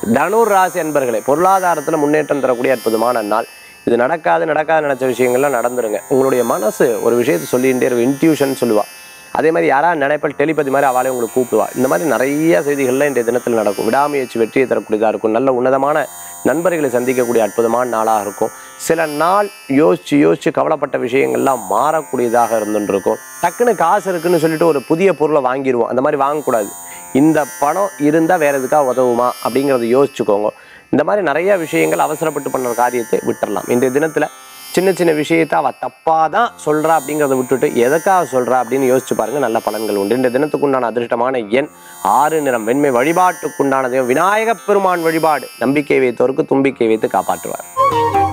தனுர் ராசி அன்பர்களே பொருளாதாரத்தில் முன்னேற்றம் தரக்கூடிய அற்புதமான நாள் இது நடக்காது நடக்காது நினச்ச விஷயங்கள்லாம் நடந்துருங்க உங்களுடைய மனசு ஒரு விஷயத்தை சொல்லிகிட்டே இருக்கும் இன்ட்யூஷன் சொல்லுவா அதே மாதிரி யாராவது நினைப்பல் டெலிபதி மாதிரி அவளே உங்களுக்கு கூப்பிடுவா இந்த மாதிரி நிறைய செய்திகள்லாம் இன்றைய தினத்தில் நடக்கும் விடாமுயற்சி வெற்றியை தரக்கூடியதாக இருக்கும் நல்ல உன்னதமான நண்பர்களை சந்திக்கக்கூடிய அற்புதமான நாளாக இருக்கும் சில நாள் யோசிச்சு யோசிச்சு கவலைப்பட்ட விஷயங்கள்லாம் மாறக்கூடியதாக இருந்துட்டு இருக்கும் டக்குன்னு காசு இருக்குன்னு சொல்லிட்டு ஒரு புதிய பொருளை வாங்கிடுவோம் அந்த மாதிரி வாங்கக்கூடாது இந்த பணம் இருந்தால் வேற எதுக்காக உதவுமா அப்படிங்கிறத யோசிச்சுக்கோங்க இந்த மாதிரி நிறைய விஷயங்கள் அவசரப்பட்டு பண்ணுற காரியத்தை விட்டுறலாம் இன்றைய தினத்தில் சின்ன சின்ன விஷயத்தை அவள் தப்பாக தான் சொல்கிறா அப்படிங்கிறத விட்டுட்டு எதுக்காக சொல்கிறா அப்படின்னு யோசிச்சு பாருங்க நல்ல பலன்கள் உண்டு இந்த தினத்துக்குண்டான அதிர்ஷ்டமான எண் ஆறு நிறம் வெண்மை வழிபாட்டுக்குண்டான தெய்வம் விநாயகப் பெருமான் வழிபாடு நம்பிக்கை வைத்தோருக்கு தும்பிக்கை வைத்து காப்பாற்றுவார்